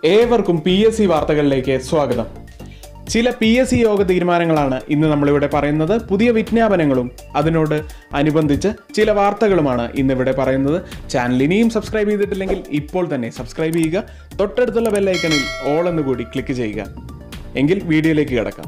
ഏവർക്കും P S C വാർത്തകളിലേക്ക് സ്വാഗതം ചില പി എസ് സി യോഗ തീരുമാനങ്ങളാണ് ഇന്ന് നമ്മളിവിടെ പറയുന്നത് പുതിയ വിജ്ഞാപനങ്ങളും അതിനോട് അനുബന്ധിച്ച് ചില വാർത്തകളുമാണ് ഇന്നിവിടെ പറയുന്നത് ചാനൽ ഇനിയും സബ്സ്ക്രൈബ് ചെയ്തിട്ടില്ലെങ്കിൽ ഇപ്പോൾ തന്നെ സബ്സ്ക്രൈബ് ചെയ്യുക തൊട്ടടുത്തുള്ള ബെല്ലൈക്കണിൽ ഓൾ എന്ന് കൂടി ക്ലിക്ക് ചെയ്യുക എങ്കിൽ വീഡിയോയിലേക്ക് കിടക്കാം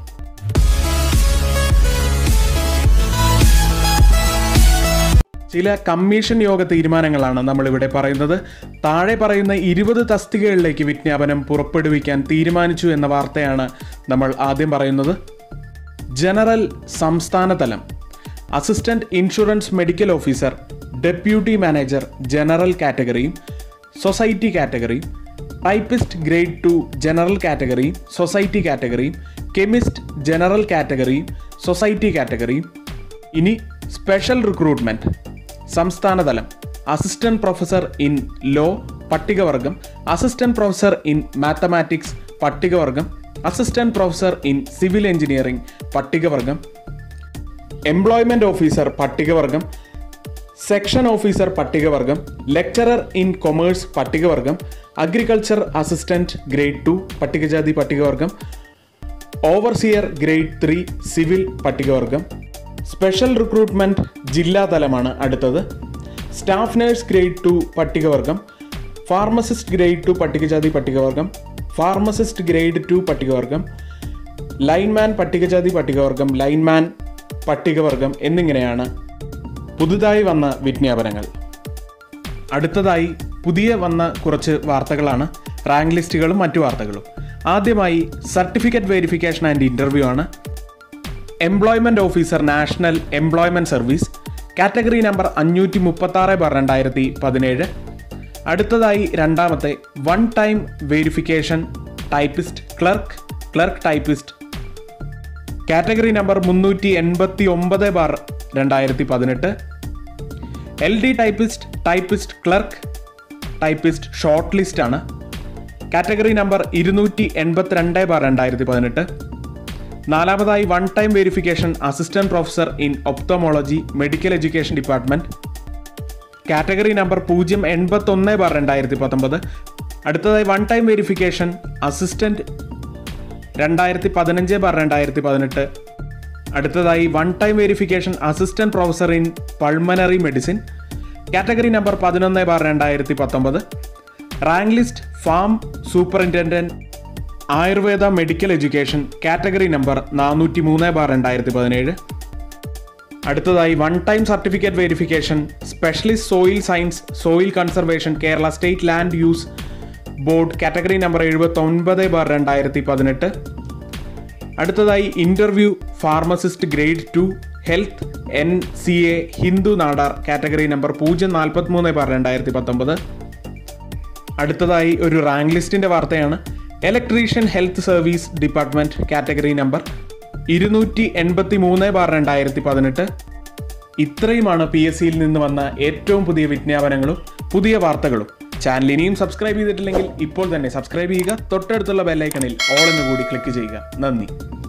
ചില കമ്മീഷൻ യോഗ തീരുമാനങ്ങളാണ് നമ്മളിവിടെ പറയുന്നത് താഴെ പറയുന്ന ഇരുപത് തസ്തികകളിലേക്ക് വിജ്ഞാപനം പുറപ്പെടുവിക്കാൻ തീരുമാനിച്ചു എന്ന വാർത്തയാണ് നമ്മൾ ആദ്യം പറയുന്നത് ജനറൽ സംസ്ഥാന തലം assistant insurance medical officer deputy manager general കാറ്റഗറിയും സൊസൈറ്റി കാറ്റഗറിയും ടൈപ്പിസ്റ്റ് ഗ്രേഡ് ടു ജനറൽ കാറ്റഗറിയും സൊസൈറ്റി കാറ്റഗറിയും കെമിസ്റ്റ് ജനറൽ കാറ്റഗറിയും സൊസൈറ്റി കാറ്റഗറിയും ഇനി സ്പെഷ്യൽ റിക്രൂട്ട്മെന്റ് സംസ്ഥാനതലം അസിസ്റ്റന്റ് പ്രൊഫസർ ഇൻ ലോ പട്ടികവർഗം അസിസ്റ്റന്റ് പ്രൊഫസർ ഇൻ മാത്തമാറ്റിക്സ് പട്ടികവർഗം assistant professor in civil engineering പട്ടികവർഗം എംപ്ലോയ്മെന്റ് ഓഫീസർ പട്ടികവർഗം സെക്ഷൻ ഓഫീസർ പട്ടികവർഗം ലെക്ചറർ ഇൻ കൊമേഴ്സ് പട്ടികവർഗം അഗ്രികൾച്ചർ അസിസ്റ്റന്റ് ഗ്രേഡ് ടു പട്ടികജാതി പട്ടികവർഗം ഓവർസിയർ ഗ്രേഡ് ത്രീ സിവിൽ പട്ടികവർഗം സ്പെഷ്യൽ റിക്രൂട്ട്മെന്റ് ജില്ലാ തലമാണ് അടുത്തത് സ്റ്റാഫ് നഴ്സ് ഗ്രേഡ് ടു പട്ടികവർഗം ഫാർമസിസ്റ്റ് ഗ്രേഡ് ടു പട്ടികജാതി പട്ടികവർഗം ഫാർമസിസ്റ്റ് ഗ്രേഡ് ടു പട്ടികവർഗം ലൈൻമാൻ പട്ടികജാതി പട്ടികവർഗം ലൈൻമാൻ പട്ടികവർഗം എന്നിങ്ങനെയാണ് പുതുതായി വന്ന വിജ്ഞാപനങ്ങൾ അടുത്തതായി പുതിയ വന്ന കുറച്ച് വാർത്തകളാണ് റാങ്ക് ലിസ്റ്റുകളും മറ്റു വാർത്തകളും ആദ്യമായി സർട്ടിഫിക്കറ്റ് വെരിഫിക്കേഷൻ ആൻഡ് ഇൻ്റർവ്യൂ ആണ് employment officer national employment service category number അഞ്ഞൂറ്റി മുപ്പത്തി ആറ് ബാർ രണ്ടായിരത്തി പതിനേഴ് അടുത്തതായി രണ്ടാമത്തെ one time verification typist clerk clerk typist category number മുന്നൂറ്റി എൺപത്തി ഒമ്പത് ബാർ രണ്ടായിരത്തി പതിനെട്ട് L D typist typist clerk typist short list ആണ് കാറ്റഗറി നമ്പർ ഇരുന്നൂറ്റി എൺപത്തിരണ്ട് ബാർ രണ്ടായിരത്തി പതിനെട്ട് നാലാമതായി one time verification assistant professor in ophthalmology medical education department category number പൂജ്യം എൺപത്തൊന്ന് ബാർ രണ്ടായിരത്തി പത്തൊമ്പത് അടുത്തതായി വൺ ടൈം വെരിഫിക്കേഷൻ അസിസ്റ്റന്റ് രണ്ടായിരത്തി പതിനഞ്ച് ബാർ രണ്ടായിരത്തി പതിനെട്ട് അടുത്തതായി one time verification assistant professor in pulmonary medicine category number പതിനൊന്ന് ബാർ രണ്ടായിരത്തി പത്തൊമ്പത് rank list farm superintendent Ayurveda medical education category number നാനൂറ്റി മൂന്ന് ബാർ രണ്ടായിരത്തി പതിനേഴ് അടുത്തതായി one time certificate verification specialist soil science soil conservation Kerala state land use board category number എഴുപത്തി ഒൻപത് ബാർ രണ്ടായിരത്തി പതിനെട്ട് അടുത്തതായി interview pharmacist grade two health N C A Hindu Nadar category number പൂജ്യം നാൽപ്പത്തി മൂന്ന് ബാർ രണ്ടായിരത്തി പത്തൊമ്പത് അടുത്തതായി ഒരു റാങ്ക് ലിസ്റ്റിന്റെ വാർത്തയാണ് electrician health service department category number ഇരുന്നൂറ്റി എൺപത്തി മൂന്ന് ബാർ രണ്ടായിരത്തി പതിനെട്ട് ഇത്രയുമാണ് പി എസ് സിയിൽ നിന്ന് വന്ന ഏറ്റവും പുതിയ വിജ്ഞാപനങ്ങളും പുതിയ വാർത്തകളും ചാനൽ ഇനിയും സബ്സ്ക്രൈബ് ചെയ്തിട്ടില്ലെങ്കിൽ ഇപ്പോൾ തന്നെ സബ്സ്ക്രൈബ് ചെയ്യുക തൊട്ടടുത്തുള്ള ബെല്ലൈക്കണിൽ ഓൾ എന്ന് കൂടി ക്ലിക്ക് ചെയ്യുക നന്ദി